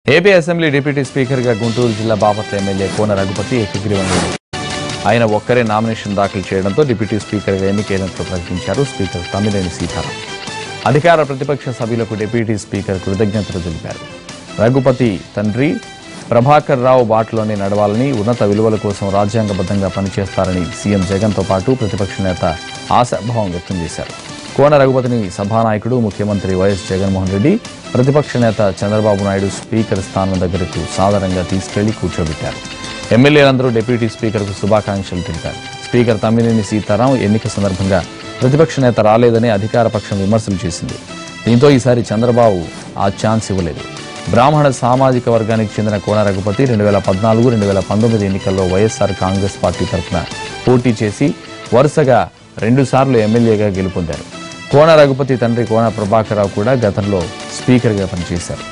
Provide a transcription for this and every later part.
AP assembly deputy స్పీకర్గా గుంటూరు జిల్లా Bapatla MLA కోన రఘుపతి ఏకగ్రీవంగా ఆయన ఒక్కరే నామినేషన్ దాఖలు చేయడంతో డిప్యూటీ స్పీకర్గా ఎన్నికైనట్లు ప్రకటించారు స్పీకర్ తమ్మినేని సీతారాం అధికార ప్రతిపక్ష సభ్యులకు డిప్యూటీ స్పీకర్ కృతజ్ఞతలు తెలిపారు రఘుపతి తండ్రి ప్రభాకర్ రావు బాటలోనే నడవాలని ఉన్నత విలువల కోసం రాజ్యాంగబద్ధంగా పనిచేస్తారని సీఎం జగన్తో పాటు ప్రతిపక్ష నేత ఆశాభావం వ్యక్తం చేశారు కోన రఘుపతిని సభానాయకుడు ముఖ్యమంత్రి వైఎస్ జగన్మోహన్ రెడ్డి ప్రతిపక్ష నేత చంద్రబాబు నాయుడు స్పీకర్ స్థానం దగ్గరకు సాదరంగా తీసుకెళ్లి కూర్చోబెట్టారు ఎమ్మెల్యేలందరూ డిప్యూటీ స్పీకర్కు శుభాకాంక్షలు తెలిపారు స్పీకర్ తమ్మినేని సీతారాం ఎన్నిక సందర్భంగా ప్రతిపక్ష నేత రాలేదని అధికార పక్షం విమర్శలు చేసింది దీంతో ఈసారి చంద్రబాబు ఆ ఛాన్స్ ఇవ్వలేదు బ్రాహ్మణ సామాజిక వర్గానికి చెందిన కోన రఘుపతి రెండు వేల పద్నాలుగు రెండు వేల పంతొమ్మిది ఎన్నికల్లో వైఎస్ఆర్ కాంగ్రెస్ పార్టీ తరఫున పోటీ చేసి వరుసగా రెండుసార్లు ఎమ్మెల్యేగా గెలుపొందారు కోన రఘుపతి తండ్రి కోన ప్రభాకరరావు కూడా గతంలో స్పీకర్గా పనిచేశారు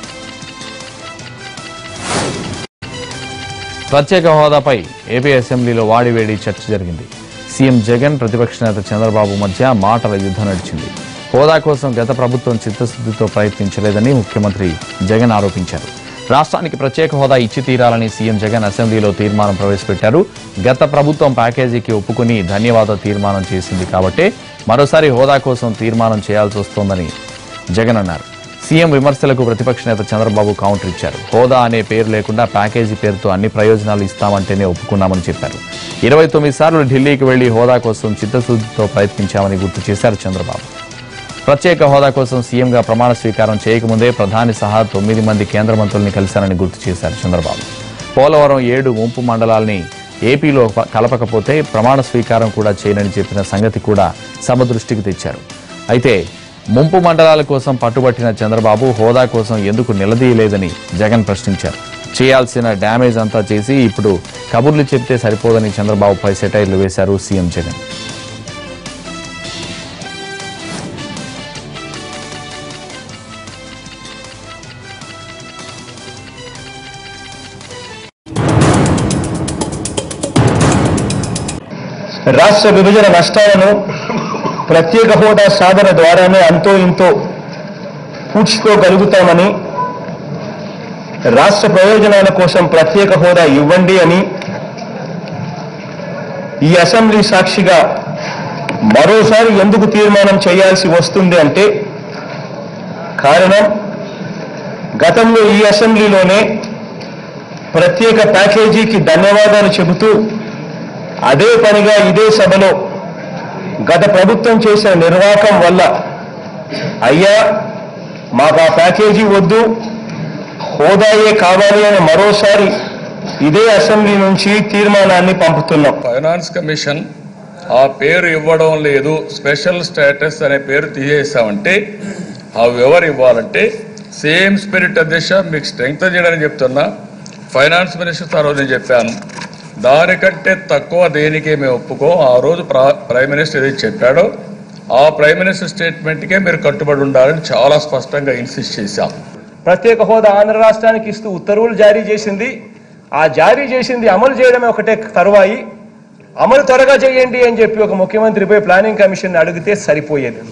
ప్రత్యేక హోదాపై ఏపీ అసెంబ్లీలో వాడివేడి చర్చ జరిగింది సీఎం జగన్ ప్రతిపక్ష నేత చంద్రబాబు మధ్య మాటల యుద్ధం నడిచింది హోదా కోసం గత ప్రభుత్వం చిత్తశుద్ధితో ప్రయత్నించలేదని ముఖ్యమంత్రి జగన్ ఆరోపించారు రాష్ట్రానికి ప్రత్యేక హోదా ఇచ్చి తీరాలని సీఎం జగన్ అసెంబ్లీలో తీర్మానం ప్రవేశపెట్టారు గత ప్రభుత్వం ప్యాకేజీకి ఒప్పుకుని ధన్యవాద తీర్మానం చేసింది కాబట్టే మరోసారి హోదా కోసం తీర్మానం చేయాల్సి వస్తోందని జగన్ అన్నారు సీఎం విమర్శలకు ప్రతిపక్ష నేత చంద్రబాబు కౌంటర్ ఇచ్చారు హోదా అనే పేరు లేకుండా ప్యాకేజీ పేరుతో అన్ని ప్రయోజనాలు ఇస్తామంటేనే ఒప్పుకున్నామని చెప్పారు ఇరవై తొమ్మిది సార్లు ఢిల్లీకి వెళ్లి హోదా కోసం చిత్తశుద్ధితో ప్రయత్నించామని గుర్తు చేశారు చంద్రబాబు ప్రత్యేక హోదా కోసం సీఎంగా ప్రమాణ స్వీకారం చేయకముందే ప్రధాని సహా తొమ్మిది మంది కేంద్ర మంత్రుల్ని కలిశారని గుర్తు చేశారు చంద్రబాబు పోలవరం ఏడు ముంపు మండలాల్ని ఏపీలో ప- కలపకపోతే ప్రమాణ స్వీకారం కూడా చేయనని చెప్పిన సంగతి కూడా సభ దృష్టికి తెచ్చారు అయితే ముంపు మండలాల కోసం పట్టుబట్టిన చంద్రబాబు హోదా కోసం ఎందుకు నిలదీయలేదని జగన్ ప్రశ్నించారు చేయాల్సిన డ్యామేజ్ అంతా చేసి ఇప్పుడు కబుర్లు చెప్తే సరిపోదని చంద్రబాబుపై సెటైర్లు వేశారు సీఎం జగన్ రాష్ట్ర విభజన నష్టాలను ప్రత్యేక హోదా సాధన ద్వారానే అంతో ఇంతో పూడ్చుకోగలుగుతామని రాష్ట్ర ప్రయోజనాల కోసం ప్రత్యేక హోదా ఇవ్వండి అని ఈ అసెంబ్లీ సాక్షిగా మరోసారి ఎందుకు తీర్మానం చేయాల్సి వస్తుంది అంటే కారణం గతంలో ఈ అసెంబ్లీలోనే ప్రత్యేక ప్యాకేజీకి ధన్యవాదాలు చెబుతూ అదే పనిగా ఇదే సభలో గత ప్రభుత్వం చేసిన నిర్వాహకం వల్ల అయ్యా మాకు ఆ ప్యాకేజీ వద్దు హోదాయే కావాలి అని మరోసారి ఇదే అసెంబ్లీ నుంచి తీర్మానాన్ని పంపుతున్నాం ఫైనాన్స్ కమిషన్ ఆ పేరు ఇవ్వడం లేదు స్పెషల్ స్టేటస్ అనే పేరు తీసేసామంటే అవి ఎవరు ఇవ్వాలంటే సేమ్ స్పిరిట్ అధ్యక్ష మీకు స్ట్రెంగ్త్ చేయడానికి చెప్తున్నా ఫైనాన్స్ మినిస్టర్ ఆ రోజు నేను చెప్పాను దానికంటే తక్కువ దేనికే మేము ఒప్పుకో ఆ రోజు ప్రా- ప్రైమ్ మినిస్టర్ ఏదైతే చెప్పాడో ఆ ప్రైమ్ మినిస్టర్ స్టేట్మెంట్కే మీరు కట్టుబడి ఉండాలని చాలా స్పష్టంగా ఇన్సిస్ట్ చేశాం ప్రత్యేక హోదా ఆంధ్ర రాష్ట్రానికి ఇస్తూ ఉత్తర్వులు జారీ చేసింది ఆ జారీ చేసింది అమలు చేయడమే ఒకటే తరువాయి అమలు త్వరగా చేయండి అని చెప్పి ఒక ముఖ్యమంత్రిపై ప్లానింగ్ కమిషన్ అడిగితే సరిపోయేది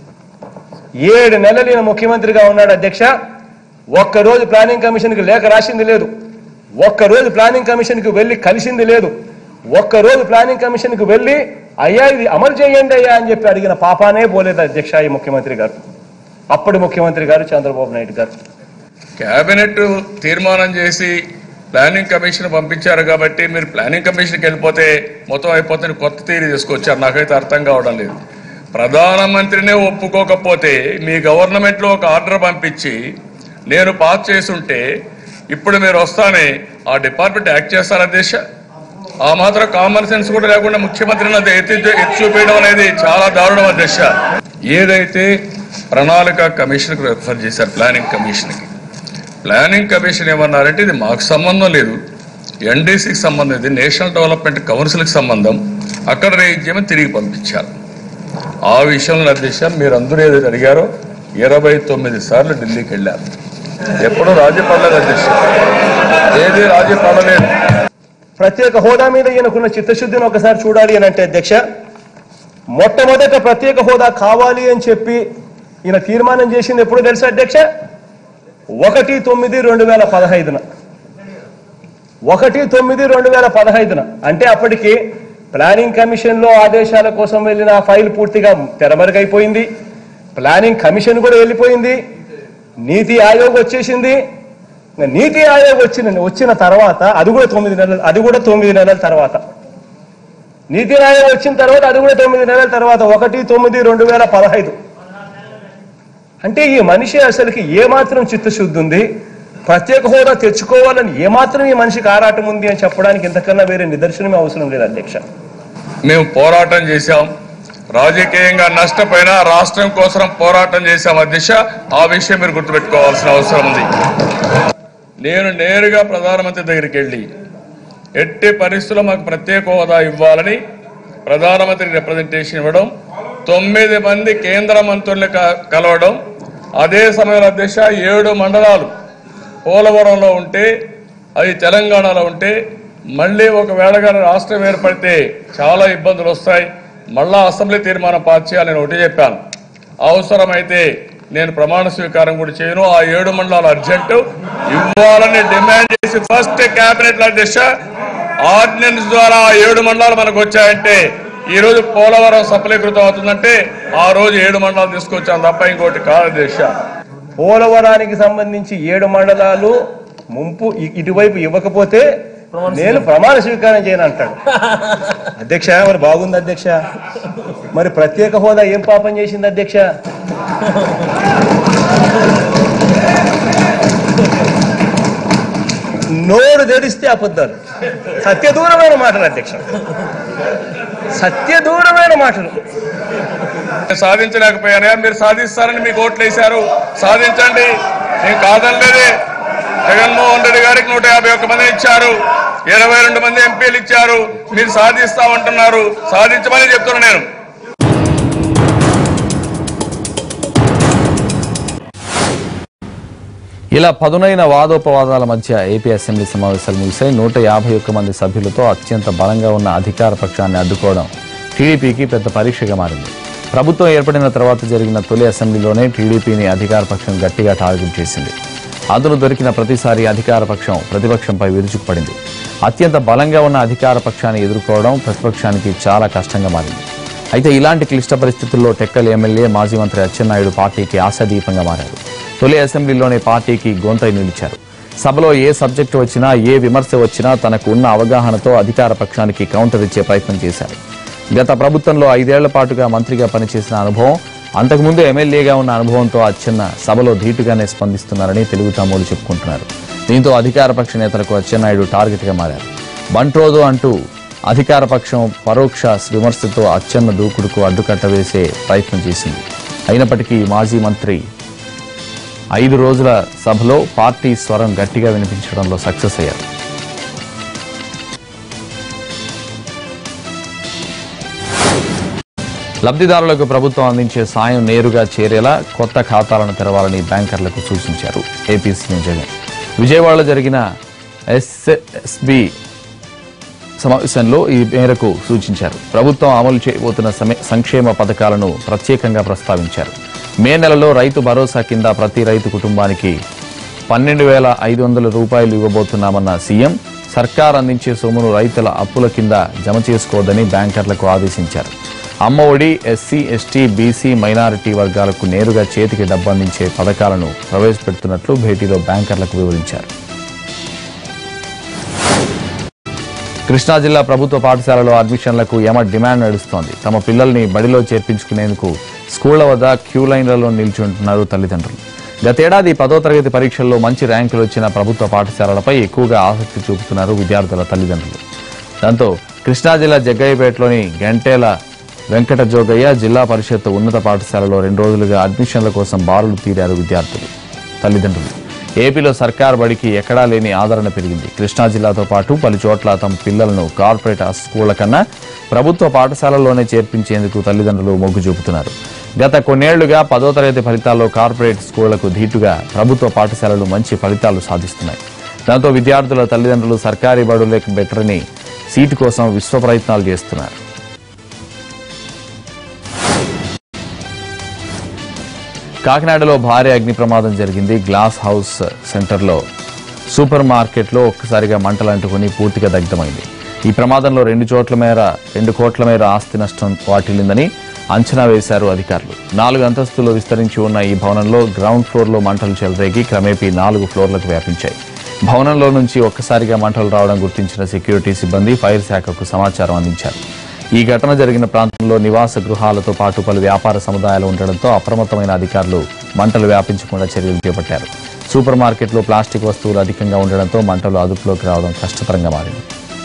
ఏడు నెలలు ఈయన ముఖ్యమంత్రిగా ఉన్నాడు అధ్యక్ష ఒక్కరోజు ప్లానింగ్ కమిషన్కి లేఖ రాసింది లేదు ఒక్కరోజు ప్లానింగ్ కమిషన్కి వెళ్ళి కలిసింది లేదు ఒక్కరోజు ప్లానింగ్ కమిషన్కి వెళ్ళి అయ్యా ఇది అమలు చేయండి అయ్యా అని చెప్పి అడిగిన పాపానే పోలేదు అధ్యక్ష ఈ ముఖ్యమంత్రి గారు అప్పటి ముఖ్యమంత్రి గారు చంద్రబాబు నాయుడు గారు కేబినెట్ తీర్మానం చేసి ప్లానింగ్ కమిషన్ పంపించారు కాబట్టి మీరు ప్లానింగ్ కమిషన్కి వెళ్ళిపోతే మొత్తం అయిపోతుంది కొత్త తీరు తీసుకొచ్చారు నాకైతే అర్థం కావడం లేదు ప్రధానమంత్రినే ఒప్పుకోకపోతే మీ గవర్నమెంట్లో ఒక ఆర్డర్ పంపించి నేను పాస్ చేసుంటే ఇప్పుడు మీరు వస్తానే ఆ డిపార్ట్మెంట్ యాక్ట్ చేస్తారా దేశ ఆ మాత్రం కామన్ సెన్స్ కూడా లేకుండా ముఖ్యమంత్రిని అది ఎత్తి ఎత్తి చూపించడం అనేది చాలా దారుణం దశ ఏదైతే ప్రణాళిక కమిషన్కి రెఫర్ చేశారు ప్లానింగ్ కమిషన్కి ప్లానింగ్ కమిషన్ ఏమన్నారంటే ఇది మాకు సంబంధం లేదు ఎన్డీసీకి సంబంధం ఇది నేషనల్ డెవలప్మెంట్ కౌన్సిల్కి సంబంధం అక్కడ రేజ్ చేయమని తిరిగి పంపించారు ఆ విషయంలో అధ్యక్ష మీరు అందరూ ఏదైతే అడిగారో ఇరవై తొమ్మిది సార్లు ఢిల్లీకి వెళ్ళారు ఎప్పుడూ రాజీ పడలేదు అధ్యక్ష ఏది రాజీ పడలేదు ప్రత్యేక హోదా మీద ఈయనకున్న చిత్తశుద్ధిని ఒకసారి చూడాలి అని అంటే అధ్యక్ష మొట్టమొదట ప్రత్యేక హోదా కావాలి అని చెప్పి ఈయన తీర్మానం చేసింది ఎప్పుడు తెలుసా అధ్యక్ష ఒకటి తొమ్మిది రెండు వేల పదహైదున ఒకటి తొమ్మిది రెండు వేల పదహైదున అంటే అప్పటికి ప్లానింగ్ కమిషన్లో ఆదేశాల కోసం వెళ్ళిన ఆ ఫైల్ పూర్తిగా తెరమరుగైపోయింది ప్లానింగ్ కమిషన్ కూడా వెళ్ళిపోయింది నీతి ఆయోగ్ వచ్చేసింది ఇంకా నీతి ఆయోగ్ వచ్చిన వచ్చిన తర్వాత అది కూడా తొమ్మిది నెలలు అది కూడా తొమ్మిది నెలల తర్వాత నీతి ఆయోగ్ వచ్చిన తర్వాత అది కూడా తొమ్మిది నెలల తర్వాత ఒకటి తొమ్మిది రెండు వేల పదహైదు అంటే ఈ మనిషి అసలుకి ఏమాత్రం చిత్తశుద్ధి ఉంది ప్రత్యేక హోదా తెచ్చుకోవాలని ఏమాత్రం ఈ మనిషికి ఆరాటం ఉంది అని చెప్పడానికి ఇంతకన్నా వేరే నిదర్శనమే అవసరం లేదు అధ్యక్ష మేము పోరాటం చేశాం రాజకీయంగా నష్టపోయిన రాష్ట్రం కోసం పోరాటం చేశాం అధ్యక్ష ఆ విషయం మీరు గుర్తుపెట్టుకోవాల్సిన అవసరం ఉంది నేను నేరుగా ప్రధానమంత్రి దగ్గరికి వెళ్ళి ఎట్టి పరిస్థితుల్లో మాకు ప్రత్యేక హోదా ఇవ్వాలని ప్రధానమంత్రి రిప్రజెంటేషన్ ఇవ్వడం తొమ్మిది మంది కేంద్ర మంత్రుల్ని క- కలవడం అదే సమయంలో అధ్యక్ష ఏడు మండలాలు పోలవరంలో ఉంటే అది తెలంగాణలో ఉంటే మళ్ళీ ఒకవేళ కానీ రాష్ట్రం ఏర్పడితే చాలా ఇబ్బందులు వస్తాయి మళ్ళా అసెంబ్లీ తీర్మానం పాస్ చేయాలని ఒకటి చెప్పాను అవసరమైతే నేను ప్రమాణ స్వీకారం కూడా చేయను ఆ ఏడు మండలాలు అర్జెంటు ఇవ్వాలని డిమాండ్ చేసి ఫస్ట్ కేబినెట్ అధ్యక్ష ఆర్డినెన్స్ ద్వారా ఆ ఏడు మండలాలు మనకు వచ్చాయంటే ఈ రోజు పోలవరం సఫలీకృతం అవుతుందంటే ఆ రోజు ఏడు మండలాలు తీసుకొచ్చాను తప్ప ఇంకోటి కాదు అధ్యక్ష పోలవరానికి సంబంధించి ఏడు మండలాలు ముంపు ఇ- ఇటువైపు ఇవ్వకపోతే నేను ప్రమాణ స్వీకారం చేయను అంటాడు అధ్యక్ష మరి బాగుంది అధ్యక్ష మరి ప్రత్యేక హోదా ఏం పాపం చేసింది అధ్యక్ష నోరు తెరిస్తే అబద్ధాలు సత్య దూరమైన మాటలు అధ్యక్ష సత్య దూరమైన మాటలు సాధించలేకపోయారా మీరు సాధిస్తారని మీకు ఓట్లు వేశారు సాధించండి నేను కాదనలేదే జగన్మోహన్ రెడ్డి గారికి నూట యాభై ఒక్క మంది ఇచ్చారు ఇరవై రెండు మంది ఎంపీలు ఇచ్చారు మీరు సాధిస్తామంటున్నారు సాధించమని చెప్తున్నా నేను ఇలా పదునైన వాదోపవాదాల మధ్య ఏపీ అసెంబ్లీ సమావేశాలు ముగిశాయి నూట యాభై ఒక్క మంది సభ్యులతో అత్యంత బలంగా ఉన్న అధికార పక్షాన్ని అడ్డుకోవడం టీడీపీకి పెద్ద పరీక్షగా మారింది ప్రభుత్వం ఏర్పడిన తర్వాత జరిగిన తొలి అసెంబ్లీలోనే టీడీపీని అధికార పక్షం గట్టిగా టార్గెట్ చేసింది అందులో దొరికిన ప్రతిసారి అధికార పక్షం ప్రతిపక్షంపై విరుచుకుపడింది అత్యంత బలంగా ఉన్న అధికార పక్షాన్ని ఎదుర్కోవడం ప్రతిపక్షానికి చాలా కష్టంగా మారింది అయితే ఇలాంటి క్లిష్ట పరిస్థితుల్లో టెక్కల్ ఎమ్మెల్యే మాజీ మంత్రి అచ్చెన్నాయుడు పార్టీకి ఆశాదీపంగా మారారు తొలి అసెంబ్లీలోనే పార్టీకి గొంతై నిలిచారు సభలో ఏ సబ్జెక్టు వచ్చినా ఏ విమర్శ వచ్చినా తనకు ఉన్న అవగాహనతో అధికార పక్షానికి కౌంటర్ ఇచ్చే ప్రయత్నం చేశారు గత ప్రభుత్వంలో ఐదేళ్ల పాటుగా మంత్రిగా పనిచేసిన అనుభవం అంతకుముందు ఎమ్మెల్యేగా ఉన్న అనుభవంతో అచ్చెన్న సభలో ధీటుగానే స్పందిస్తున్నారని తెలుగు తమ్ముడు చెప్పుకుంటున్నారు దీంతో అధికార పక్ష నేతలకు అచ్చెన్నాయుడు టార్గెట్గా మారారు బంట్రోజు అంటూ అధికార పక్షం పరోక్ష విమర్శతో అచ్చెన్న దూకుడుకు అడ్డుకట్ట వేసే ప్రయత్నం చేసింది అయినప్పటికీ మాజీ మంత్రి ఐదు రోజుల సభలో పార్టీ స్వరం గట్టిగా వినిపించడంలో సక్సెస్ అయ్యారు లబ్ధిదారులకు ప్రభుత్వం అందించే సాయం నేరుగా చేరేలా కొత్త ఖాతాలను తెరవాలని బ్యాంకర్లకు సూచించారు ఏపీ సీఎం జగన్ విజయవాడలో జరిగిన ఎస్ఎస్బి సమావేశంలో ఈ మేరకు సూచించారు ప్రభుత్వం అమలు చేయబోతున్న సమే- సంక్షేమ పథకాలను ప్రత్యేకంగా ప్రస్తావించారు మే నెలలో రైతు భరోసా కింద ప్రతి రైతు కుటుంబానికి పన్నెండు వేల ఐదు వందల రూపాయలు ఇవ్వబోతున్నామన్న సీఎం సర్కార్ అందించే సొమ్మును రైతుల అప్పుల కింద జమ చేసుకోవద్దని బ్యాంకర్లకు ఆదేశించారు Amma Vodi SC ST BC minority వర్గాలకు నేరుగా చేతికి డబ్బు అందించే పథకాలను ప్రవేశపెడుతున్నట్లు భేటీలో బ్యాంకర్లకు వివరించారు కృష్ణా జిల్లా ప్రభుత్వ పాఠశాలలో అడ్మిషన్లకు యమ డిమాండ్ నడుస్తోంది తమ పిల్లల్ని బడిలో చేర్పించుకునేందుకు స్కూళ్ల వద్ద క్యూ లైన్లలో నిల్చుంటున్నారు తల్లిదండ్రులు గతేడాది పదో తరగతి పరీక్షల్లో మంచి ర్యాంకులు వచ్చిన ప్రభుత్వ పాఠశాలలపై ఎక్కువగా ఆసక్తి చూపుతున్నారు విద్యార్థుల తల్లిదండ్రులు దాంతో కృష్ణా జిల్లా జగ్గయ్యపేటలోని గంటేల వెంకట జోగయ్య జిల్లా పరిషత్ ఉన్నత పాఠశాలలో రెండు రోజులుగా అడ్మిషన్ల కోసం బారులు తీరారు విద్యార్థులు తల్లిదండ్రులు ఏపీలో సర్కార్ బడికి ఎక్కడా లేని ఆదరణ పెరిగింది కృష్ణా జిల్లాతో పాటు పలు చోట్ల తమ పిల్లలను కార్పొరేట్ స్కూళ్ల కన్నా ప్రభుత్వ పాఠశాలల్లోనే చేర్పించేందుకు తల్లిదండ్రులు మొగ్గు చూపుతున్నారు గత కొన్నేళ్లుగా పదో తరగతి ఫలితాల్లో కార్పొరేట్ స్కూళ్లకు ధీటుగా ప్రభుత్వ పాఠశాలలు మంచి ఫలితాలు సాధిస్తున్నాయి దాంతో విద్యార్థుల తల్లిదండ్రులు సర్కారీ బడులకు బెటరని సీటు కోసం విశ్వ ప్రయత్నాలు చేస్తున్నారు కాకినాడలో భారీ అగ్ని ప్రమాదం జరిగింది గ్లాస్ హౌస్ సెంటర్లో సూపర్ మార్కెట్లో ఒక్కసారిగా మంటలు అంటుకుని పూర్తిగా దగ్ధమైంది ఈ ప్రమాదంలో రెండు చోట్ల మేర రెండు కోట్ల మేర ఆస్తి నష్టం వాటిల్లిందని అంచనా వేశారు అధికారులు నాలుగు అంతస్తులు విస్తరించి ఉన్న ఈ భవనంలో గ్రౌండ్ ఫ్లోర్లో మంటలు చెలరేగి క్రమేపీ నాలుగు ఫ్లోర్లకు వ్యాపించాయి భవనంలో నుంచి ఒక్కసారిగా మంటలు రావడం గుర్తించిన సెక్యూరిటీ సిబ్బంది ఫైర్ శాఖకు సమాచారం అందించారు ఈ ఘటన జరిగిన ప్రాంతంలో నివాస గృహాలతో పాటు పలు వ్యాపార సముదాయాలు ఉండడంతో అప్రమత్తమైన అధికారులు మంటలు వ్యాపించకుండా చర్యలు చేపట్టారు సూపర్ మార్కెట్లో ప్లాస్టిక్ వస్తువులు అధికంగా ఉండడంతో మంటలు అదుపులోకి రావడం కష్టతరంగా మారింది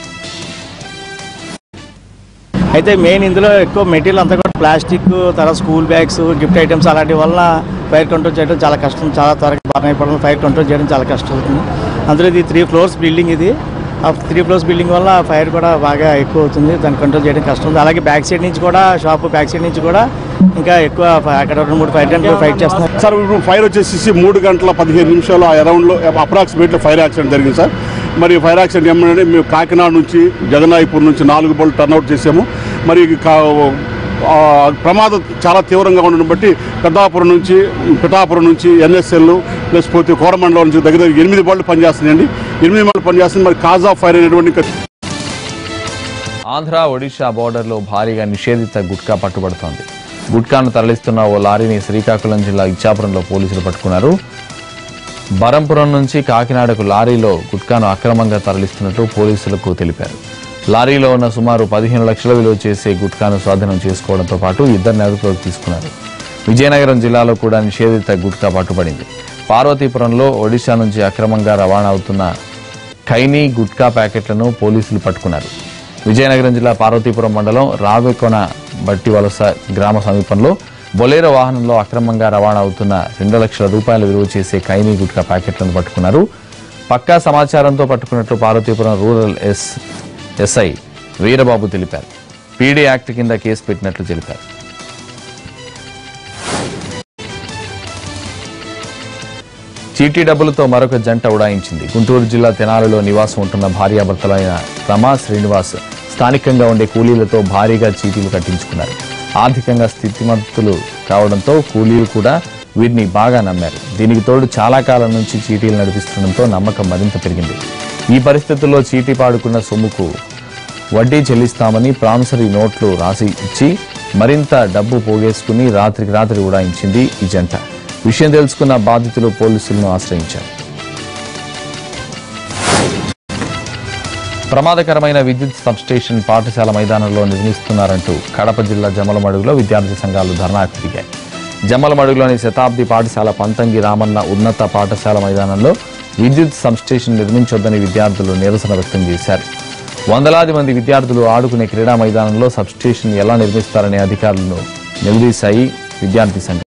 అయితే మెయిన్ ఇందులో ఎక్కువ మెటీరియల్ అంతా కూడా ప్లాస్టిక్ తర్వాత స్కూల్ బ్యాగ్స్ గిఫ్ట్ ఐటమ్స్ అలాంటి వల్ల ఫైర్ కంట్రోల్ చేయడం చాలా కష్టం చాలా త్వరగా బాగా అయిపోవడం ఫైర్ కంట్రోల్ చేయడం చాలా కష్టం అవుతుంది అందులో ఇది త్రీ ఫ్లోర్స్ బిల్డింగ్ ఇది ఆ త్రీ ఫ్లోర్స్ బిల్డింగ్ వల్ల ఫైర్ కూడా బాగా ఎక్కువ అవుతుంది దాన్ని కంట్రోల్ చేయడం కష్టం ఉంది అలాగే బ్యాక్ సైడ్ నుంచి కూడా షాప్ బ్యాక్ సైడ్ నుంచి కూడా ఇంకా ఎక్కువ ఫ- అక్కడ రెండు మూడు ఫైర్ గంటలు ఫైట్ చేస్తున్నారు సార్ ఇప్పుడు ఫైర్ వచ్చేసి మూడు గంటల పదిహేను నిమిషాలు ఆ అరౌండ్లో అప్రాక్సిమేట్లీ ఫైర్ యాక్సిడెంట్ జరిగింది సార్ మరి ఫైర్ యాక్సిడెంట్ ఏమంటే మేము కాకినాడ నుంచి జగన్నాయపూర్ నుంచి నాలుగు బోళ్ళు టర్న్అవుట్ చేసాము మరి కా- ఆ ప్రమాదం చాలా తీవ్రంగా ఉండడం బట్టి పెద్దాపురం నుంచి పిఠాపురం నుంచి ఎన్ఎస్ఎల్ ప్లస్ పోతే కోరమండలం నుంచి దగ్గర దగ్గర ఎనిమిది బళ్ళు పనిచేస్తున్నాయండి ఎనిమిది బళ్ళు పనిచేస్తుంది మరి కాజ్ ఆఫ్ ఫైర్ అనేటువంటి ఇంకా ఆంధ్ర ఒడిశా బోర్డర్లో భారీగా నిషేధిత గుట్కా పట్టుబడుతోంది గుట్కాను తరలిస్తున్న ఓ లారీని శ్రీకాకుళం జిల్లా ఇచ్చాపురంలో పోలీసులు పట్టుకున్నారు బరంపురం నుంచి కాకినాడకు లారీలో గుట్కాను అక్రమంగా తరలిస్తున్నట్లు పోలీసులకు తెలిపారు లారీలో ఉన్న సుమారు పదిహేను లక్షల విలువ చేసే గుట్కాను స్వాధీనం చేసుకోవడంతో పాటు ఇద్దరిని అదుపులోకి తీసుకున్నారు విజయనగరం జిల్లాలో కూడా నిషేధిత గుట్కా పట్టుబడింది పార్వతీపురంలో ఒడిశా నుంచి అక్రమంగా రవాణా అవుతున్న ఖైనీ గుట్కా ప్యాకెట్లను పోలీసులు పట్టుకున్నారు విజయనగరం జిల్లా పార్వతీపురం మండలం రావికొన బట్టి వలస గ్రామ సమీపంలో బొలేరో వాహనంలో అక్రమంగా రవాణా అవుతున్న రెండు లక్షల రూపాయల విలువ చేసే ఖైనీ గుట్కా ప్యాకెట్లను పట్టుకున్నారు పక్కా సమాచారంతో పట్టుకున్నట్లు Parvathipuram rural S SI Veerababu తెలిపారు పీడీ యాక్ట్ కింద కేసు పెట్టినట్లు తెలిపారు చీటీ డబ్బులతో మరొక జంట ఉడాయించింది గుంటూరు జిల్లా తెనాలిలో నివాసం ఉంటున్న భార్యాభర్తలైన రమా శ్రీనివాస్ స్థానికంగా ఉండే కూలీలతో భారీగా చీటీలు కట్టించుకున్నారు ఆర్థికంగా స్థితిమంతులు కావడంతో కూలీలు కూడా వీరిని బాగా నమ్మారు దీనికి తోడు చాలా కాలం నుంచి చీటీలు నడిపిస్తుండటంతో నమ్మకం మరింత పెరిగింది ఈ పరిస్థితుల్లో చీటీ పాడుకున్న సొమ్ముకు వడ్డీ చెల్లిస్తామని ప్రామిసరీ నోట్లు రాసి ఇచ్చి మరింత డబ్బు పోగేసుకుని రాత్రికి రాత్రి ఉడాయించింది ఈ జంట విషయం తెలుసుకున్న బాధితులు పోలీసులను ఆశ్రయించారు ప్రమాదకరమైన విద్యుత్ సబ్స్టేషన్ పాఠశాల మైదానంలో నిర్మిస్తున్నారంటూ కడప జిల్లా జమ్మలమడుగులో విద్యార్థి సంఘాలు ధర్నాకు దిగాయి జమ్మలమడుగులోని శతాబ్ది పాఠశాల పంతంగి రామన్న ఉన్నత పాఠశాల మైదానంలో విద్యుత్ సబ్స్టేషన్ నిర్మించొద్దని విద్యార్థులు నిరసన వ్యక్తం చేశారు వందలాది మంది విద్యార్థులు ఆడుకునే క్రీడా మైదానంలో సబ్స్టేషన్ ఎలా నిర్మిస్తారనే అధికారులను నిలదీశాయి విద్యార్థి సంఘం